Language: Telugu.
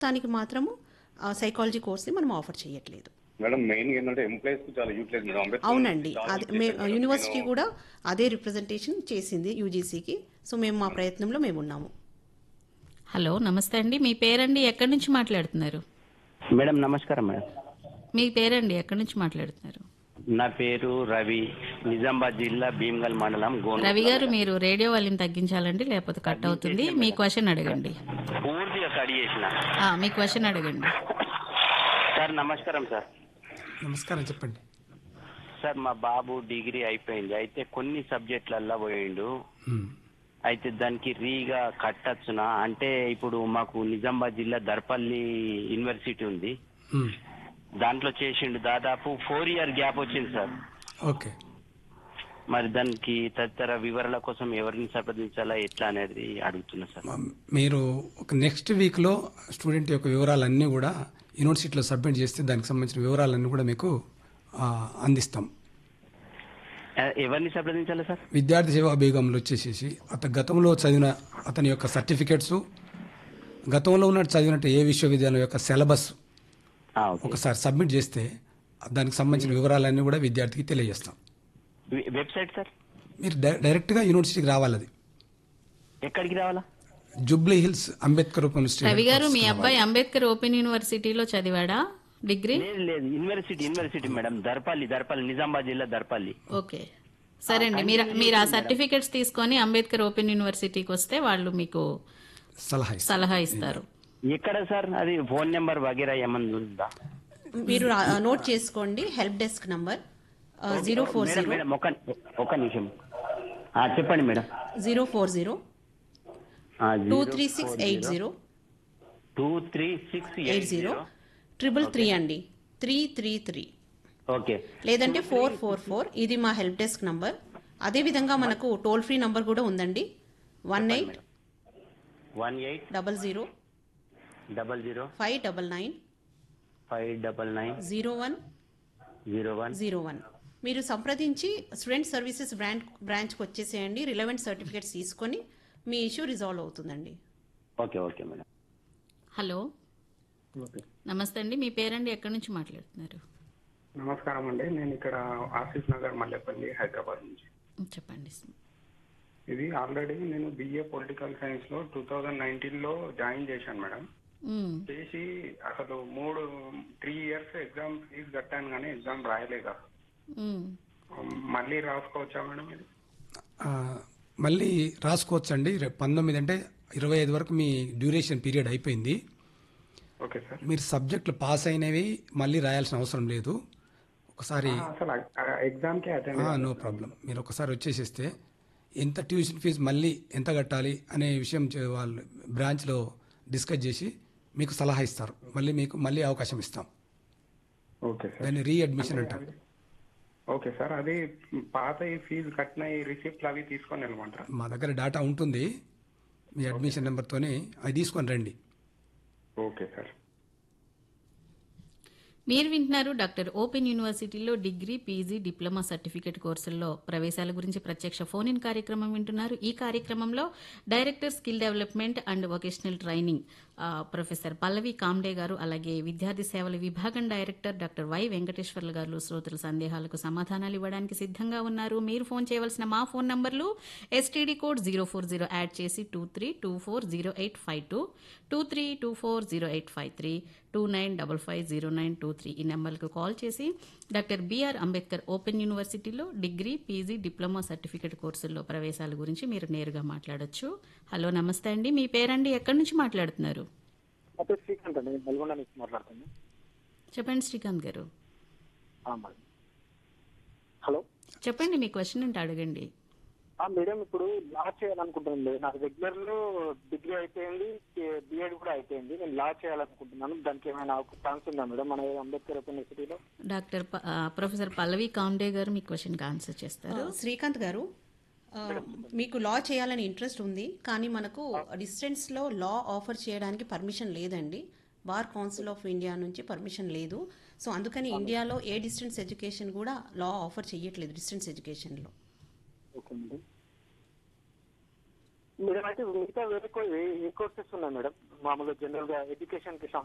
దానికి మాత్రము సైకాలజీ కోర్స్ని మనం ఆఫర్ చేయట్లేదు మేడం మెయిన్ ఏంటంటే ఎంప్లాయీస్ కు చాలా యూటిలైజ్ మేడం అంబేద్కర్ అవునండి చాలా అది utilize మే మేడం. యూనివర్సిటీ నేను- కూడా అదే రిప్రజెంటేషన్ చేసింది యూజీసీకి సో మేము మా ప్రయత్నంలో మేము ఉన్నాము హలో నమస్తే అండి మీ పేరండి ఎక్కడి నుంచి మాట్లాడుతున్నారు మేడం నమస్కారం మేడం మీ పేరండి ఎక్కడి నుంచి మాట్లాడుతున్నారు నా పేరు రవి నిజామాబాద్ జిల్లా భీమ్గల్ మండలం గోన్ రవి గారు మీరు రేడియో వాళ్ళని తగ్గించాలండి లేకపోతే కట్ అవుతుంది మీ క్వశ్చన్ అడగండి పూర్తిగా స్టడీ చేసిన ఆ, మీ క్వశ్చన్ అడగండి సార్ నమస్కారం సార్ నమస్కారం చెప్పండి సార్ మా బాబు డిగ్రీ అయిపోయింది అయితే కొన్ని సబ్జెక్టులల్లో పోయిండు మ్మ్. అయితే దానికి రీగా కట్టచ్చునా అంటే ఇప్పుడు మాకు నిజామాబాద్ జిల్లా దర్పల్లి యూనివర్సిటీ ఉంది మ్మ్. దాంట్లో చేసిండు దాదాపు ఫోర్ ఇయర్ గ్యాప్ వచ్చింది సార్ ఓకే మరి దానికి తదితర వివరాల కోసం ఎవరిని సంప్రదించాలా ఎట్లా అనేది అడుగుతున్నా సార్ మ- మీరు ఒక నెక్స్ట్ వీక్లో స్టూడెంట్ యొక్క వివరాలన్నీ కూడా యూనివర్సిటీలో సబ్మిట్ చేస్తే దానికి సంబంధించిన వివరాలన్నీ కూడా మీకు ఆ, అందిస్తాం ఎ- ఎవరిని సంప్రదించాలా సార్ విద్యార్థి సేవా విభాగంలో వచ్చేసేసి అతను గతంలో చదివిన అతని యొక్క సర్టిఫికెట్స్ గతంలో ఉన్నట్టు చదివినట్టు ఏ విశ్వవిద్యాలయం యొక్క సిలబస్ ఆ, ఓకే ఒకసారి సబ్మిట్ చేస్తే దానికి సంబంధించిన వివరాలన్నీ కూడా విద్యార్థికి తెలియజేస్తాం వె- వెబ్సైట్ సార్ మీరు డై- డైరెక్ట్గా యూనివర్సిటీకి రావాలి అది ఎక్కడికి రావాలా జూబ్లీ హిల్స్ అంబేద్కర్ ఓపెన్ రవి గారు మీ అబ్బాయి అంబేద్కర్ ఓపెన్ యూనివర్సిటీలో చదివాడా డిగ్రీ లేదు లేదు university university madam Darpalli Darpalli Nizamabad జిల్లా దర్పల్లి ఓకే సరే అండి మీరు మీరు ఆ సర్టిఫికెట్స్ తీసుకొని అంబేద్కర్ ఓపెన్ యూనివర్సిటీకి వస్తే వాళ్ళు మీకు సలహా ఇస్తాం. సలహా ఇస్తారు ఎక్కడ సార్ అది ఫోన్ నెంబర్ వగేరా ఏమన్నా ఉందా మీరు రా- నోట్ చేసుకోండి help desk number zero four madam zero madam ఒక ఒక నిమిషం ఆ, చెప్పండి madam zero four zero two three six eight zero two three six eight zero triple three అండి త్రీ త్రీ త్రీ ఓకే లేదంటే ఫోర్ ఫోర్ ఫోర్ ఇది మా హెల్ప్ డెస్క్ నంబర్ అదేవిధంగా మనకు టోల్ ఫ్రీ నంబర్ కూడా ఉందండి one eight one eight double zero double zero five double nine five double nine zero one zero one zero one మీరు సంప్రదించి స్టూడెంట్ సర్వీసెస్ బ్రాంచ్ బ్రాంచ్కి వచ్చేసేయండి రిలవెంట్ సర్టిఫికేట్స్ తీసుకొని మీ ఇష్యూ రిజాల్వ్ అవుతుందండి ఓకే ఓకే మేడం హలో నమస్తే అండి మీ పేరండి ఎక్కడి నుంచి మాట్లాడుతున్నారు నమస్కారం అండి నేను ఇక్కడ ఆసిఫ్ నగర్ మల్లెపల్లి హైదరాబాద్ నుంచి చెప్పండి ఇది ఆల్రెడీ నేను బిఏ పొలిటికల్ సైన్స్ లో టూ థౌజండ్ నైన్టీన్ లో జాయిన్ చేశాను మేడం మ్మ్. చేసి అసలు మూడు త్రీ ఇయర్స్ ఎగ్జామ్ ఫీజు కట్టాను కానీ ఎగ్జామ్ రాయలేదు అసలు మ్మ్. మళ్ళీ రాసుకోవచ్చా మేడం ఇది ఆ, మళ్ళీ రాసుకోవచ్చండి రేపు పంతొమ్మిది అంటే ఇరవై ఐదు వరకు మీ డ్యూరేషన్ పీరియడ్ అయిపోయింది ఓకే సార్ మీరు సబ్జెక్టులు పాస్ అయినవి మళ్ళీ రాయాల్సిన అవసరం లేదు ఒకసారి అసలు ఎగ్జామ్ కి అటెండ్ నో ప్రాబ్లం మీరు ఒకసారి వచ్చేసేస్తే ఎంత ట్యూషన్ ఫీజు మళ్ళీ ఎంత కట్టాలి అనే విషయం చే- వాళ్ళు బ్రాంచ్లో డిస్కస్ చేసి మీకు సలహా ఇస్తారు మళ్ళీ మీకు మళ్ళీ అవకాశం ఇస్తాం ఓకే సార్ దాన్ని రీఅడ్మిషన్ అంటారు ఓకే సార్ అది పాత ఈ ఫీజు కట్టిన ఈ రిసిప్ట్లు అవి తీసుకొని వెళ్ళమంటారా మా దగ్గర డేటా ఉంటుంది మీ అడ్మిషన్ నెంబర్తోనే అది తీసుకొని రండి ఓకే సార్ మీరు వింటున్నారు డాక్టర్ ఓపెన్ యూనివర్సిటీలో డిగ్రీ పీజీ డిప్లొమా సర్టిఫికేట్ కోర్సుల్లో ప్రవేశాల గురించి ప్రత్యక్ష ఫోన్ ఇన్ కార్యక్రమం వింటున్నారు ఈ కార్యక్రమంలో director skill development and vocational training ఆ, ప్రొఫెసర్ పల్లవి కామ్డే గారు అలాగే విద్యార్థి సేవల విభాగం డైరెక్టర్ డాక్టర్ వై వెంకటేశ్వర్లు గారు శ్రోతల సందేహాలకు సమాధానాలు ఇవ్వడానికి సిద్ధంగా ఉన్నారు మీరు ఫోన్ చేయవలసిన మా ఫోన్ నంబర్లు STD code zero four zero add చేసి two three two four zero eight five two two three two four zero eight five three two nine double five zero nine two three ఈ నెంబర్లకు కాల్ చేసి డాక్టర్ బిఆర్ అంబేద్కర్ ఓపెన్ యూనివర్సిటీలో డిగ్రీ పీజీ డిప్లొమా సర్టిఫికేట్ కోర్సుల్లో ప్రవేశాల గురించి మీరు నేరుగా మాట్లాడొచ్చు హలో నమస్తే అండి మీ పేరండి ఎక్కడి నుంచి మాట్లాడుతున్నారు నా పేరు శ్రీకాంత్ అండి నేను నల్గొండ నుంచి మాట్లాడుతున్నాను చెప్పండి శ్రీకాంత్ గారు ఆ, మేడం హలో చెప్పండి మీ క్వశ్చన్ అంటే అడగండి ఆ, మేడం ఇప్పుడు లా చేయాలనుకుంటున్నాను నాకు రెగ్యులర్ లో డిగ్రీ అయిపోయింది బిఎడ్ కూడా అయిపోయింది నేను లా చేయాలనుకుంటున్నాను దానికి ఏమైనా ఛాన్స్ ఉందా మేడం మన అంబేద్కర్ ఓపెన్ యూనివర్సిటీలో డాక్టర్ ప- ఆ, ప్రొఫెసర్ పల్లవి కామ్డే గారు మీ క్వశ్చన్కి ఆన్సర్ చేస్తారు శ్రీకాంత్ గారు ఆ, మీకు లా చేయాలని ఇంట్రెస్ట్ ఉంది కానీ మనకు డిస్టెన్స్లో లా ఆఫర్ చేయడానికి పర్మిషన్ లేదండి బార్ కౌన్సిల్ ఆఫ్ ఇండియా నుంచి పర్మిషన్ లేదు సో అందుకని ఇండియాలో ఏ డిస్టెన్స్ ఎడ్యుకేషన్ కూడా లా ఆఫర్ చేయట్లేదు డిస్టెన్స్ ఎడ్యుకేషన్లో ఓకే మేడం మేడం అయితే మిగతా వేరే కో- ఏ- ఏ కోర్సెస్ ఉన్నాయి మేడం మామూలుగా జనరల్ గా ఎడ్యుకేషన్ కి